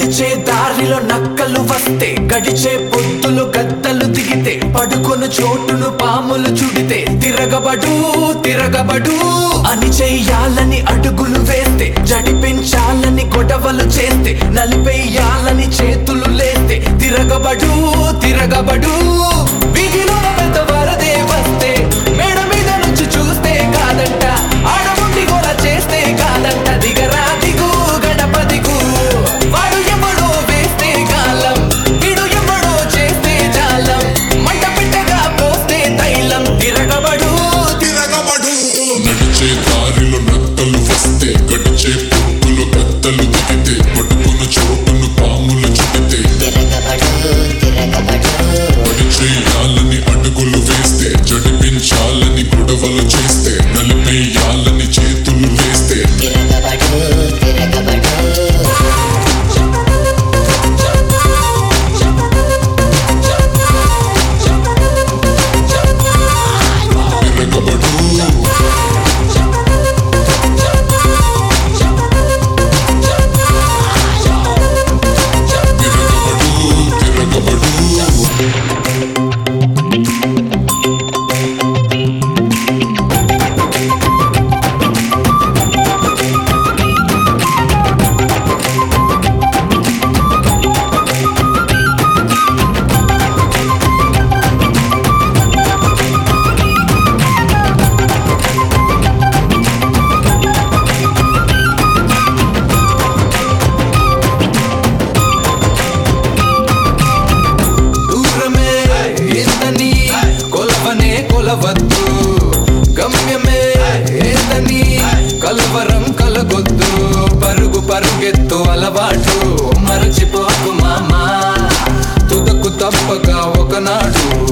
నడిచే దారిలో నక్కలు వస్తే గడిచే పొద్దులు గద్దలు దిగితే పడుకొను చోటును పాములు చుడితే తిరగబడు తిరగబడు అని చెయ్యాలని అడుగులు వేస్తే జడిపించాలని గొడవలు చేస్తే నలిపేయాలని చేతులు లేస్తే తిరగబడు తిరగబడు వీధిలో పెద్ద వరదే వస్తే మేడ మీద నుంచి చూస్తే కాదంట ఆడముండి గోల చేస్తే కాదంట దిగరా దిగు గడప దిగు వాడు ఎవడో వేస్తే కాలం వీడు ఎవడో చేస్తే జాలం మంట పెట్టగా పోస్తే తైలం తిరగబడు తిరగబడు నడిచే దారిలో నక్కలు వస్తే గడిచే పొక్కులు గద్దలు దిగితే పట్టుకున్న చోటును పాములు చుడితే తిరగబడు తిరగబడు పడి చేయాలని అడుగులు వేస్తే జడిపించాలని గొడవలు చేస్తే నలిపేయాలని చేతులు లేస్తే తిరగబడు తిరగబడు తిరగబడు తిరగబడు తిరగబడు దూరమే ఎంతని కొలవనే కొలవద్దు గమ్యమే ఏదని కలవరం కలగొద్దు పరుగు పరుగెత్తు అలవాటు మరచిపోకు మామా తుదకు తప్పక ఒకనాడు